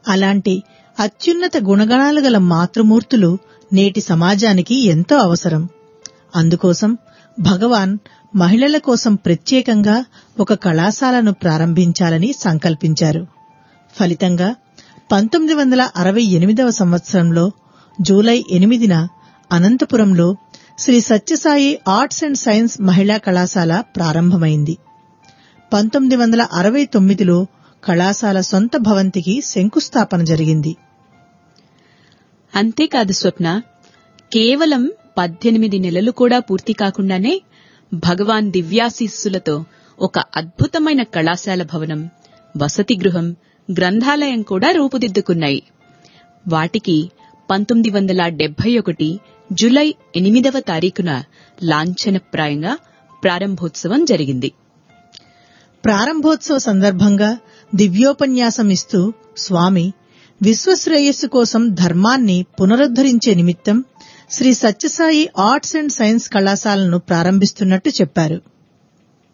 అలాంటి అత్యున్నత గుణగణాలు గల మాతృమూర్తులు నేటి సమాజానికి ఎంతో అవసరం అందుకోసం భగవాన్ మహిళల కోసం ప్రత్యేకంగా ఒక కళాశాలను ప్రారంభించాలని సంకల్పించారు ఫలితంగా పంతొమ్మిది వందల అరవై ఎనిమిదవ సంవత్సరంలో జూలై ఎనిమిదిన అనంతపురంలో Sri Sathya Sai arts and science మహిళా కళాశాల ప్రారంభమైంది పంతొమ్మిది వందల అరవై తొమ్మిదిలో కళాశాల సొంత భవంతికి శంకుస్థాపన జరిగింది అంతేకాదు స్వప్న కేవలం పద్దెనిమిది నెలలు కూడా పూర్తి కాకుండానే భగవాన్ దివ్యాశీస్సులతో ఒక అద్భుతమైన కళాశాల భవనం వసతి గృహం గ్రంథాలయం కూడా రూపుదిద్దుకున్నాయి వాటికి పంతొమ్మిది వందల డెబ్బై ఒకటి జులై ఎనిమిదవ తారీఖున లాంఛనప్రాయంగా ప్రారంభోత్సవం జరిగింది ప్రారంభోత్సవ సందర్భంగా దివ్యోపన్యాసం ఇస్తూ స్వామి విశ్వశ్రేయస్సు కోసం ధర్మాన్ని పునరుద్ధరించే నిమిత్తం Sri Sathya Sai arts and science కళాశాలను ప్రారంభిస్తున్నట్టు చెప్పారు